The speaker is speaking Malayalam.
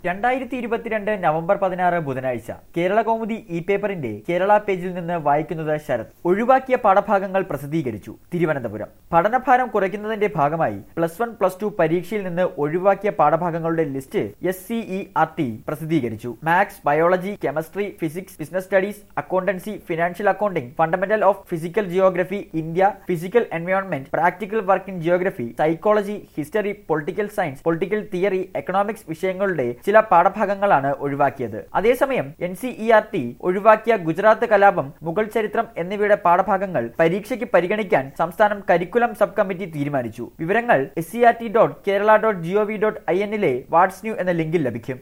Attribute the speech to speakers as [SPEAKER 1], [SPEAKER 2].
[SPEAKER 1] രണ്ടായിരത്തി ഇരുപത്തിരണ്ട് നവംബർ പതിനാറ് ബുധനാഴ്ച കേരള കൗമുദി ഇ പേപ്പറിന്റെ കേരള പേജിൽ നിന്ന് വായിക്കുന്നത് ശരത് ഒഴിവാക്കിയ പാഠഭാഗങ്ങൾ പ്രസിദ്ധീകരിച്ചു തിരുവനന്തപുരം പഠനഭാരം കുറയ്ക്കുന്നതിന്റെ ഭാഗമായി പ്ലസ് വൺ പ്ലസ് ടു പരീക്ഷയിൽ നിന്ന് ഒഴിവാക്കിയ പാഠഭാഗങ്ങളുടെ list S C E R T പ്രസിദ്ധീകരിച്ചു maths biology chemistry physics business studies accountancy financial accounting fundamental of physical geography India physical environment practical work in geography psychology history political science political theory economics വിഷയങ്ങളുടെ ചില പാഠഭാഗങ്ങളാണ് ഒഴിവാക്കിയത് അതേസമയം N C E R T ഒഴിവാക്കിയ ഗുജറാത്ത് കലാപം മുഗൾ ചരിത്രം എന്നിവയുടെ പാഠഭാഗങ്ങൾ പരീക്ഷയ്ക്ക് പരിഗണിക്കാൻ സംസ്ഥാനം കരിക്കുലം സബ് കമ്മിറ്റി തീരുമാനിച്ചു വിവരങ്ങൾ S C R T dot Kerala dot G O V dot I എന്നിലെ വാട്സ് ന്യൂ എന്ന ലിങ്കിൽ ലഭിക്കും